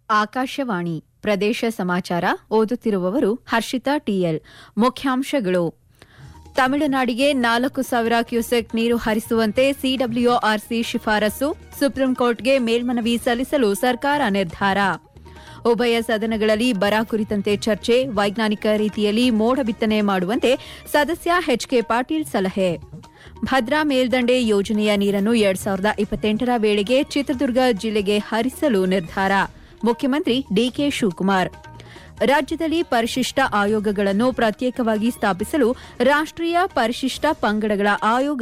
ಆಕಾಶವಾಣಿ ಪ್ರದೇಶ ಸಮಾಚಾರ ಓದುತ್ತಿರುವವರು ಹರ್ಷಿತಾ ಟಿಎಲ್ ಮುಖ್ಯಾಂಶಗಳು ತಮಿಳುನಾಡಿಗೆ ನಾಲ್ಕು ಸಾವಿರ ಕ್ಯೂಸೆಕ್ ನೀರು ಹರಿಸುವಂತೆ ಸಿಡಬ್ಲ್ಯೂಆರ್ಸಿ ಶಿಫಾರಸು ಸುಪ್ರೀಂಕೋರ್ಟ್ಗೆ ಮೇಲ್ಮನವಿ ಸಲ್ಲಿಸಲು ಸರ್ಕಾರ ನಿರ್ಧಾರ ಉಭಯ ಸದನಗಳಲ್ಲಿ ಬರ ಕುರಿತಂತೆ ಚರ್ಚೆ ವೈಜ್ಞಾನಿಕ ರೀತಿಯಲ್ಲಿ ಮೋಡ ಬಿತ್ತನೆ ಮಾಡುವಂತೆ ಸದಸ್ಯ ಎಚ್ಕೆ ಪಾಟೀಲ್ ಸಲಹೆ ಭದ್ರಾ ಮೇಲ್ದಂಡೆ ಯೋಜನೆಯ ನೀರನ್ನು ಎರಡ್ ಸಾವಿರದ ಇಪ್ಪತ್ತೆಂಟರ ವೇಳೆಗೆ ಚಿತ್ರದುರ್ಗ ಜಿಲ್ಲೆಗೆ ಹರಿಸಲು ನಿರ್ಧಾರ ಮುಖ್ಯಮಂತ್ರಿ ಡಿಕೆ ಶಿವಕುಮಾರ್ ರಾಜ್ಯದಲ್ಲಿ ಪರಿಶಿಷ್ಟ ಆಯೋಗಗಳನ್ನು ಪ್ರತ್ಯೇಕವಾಗಿ ಸ್ಥಾಪಿಸಲು ರಾಷ್ಟ್ರೀಯ ಪರಿಶಿಷ್ಟ ಪಂಗಡಗಳ ಆಯೋಗ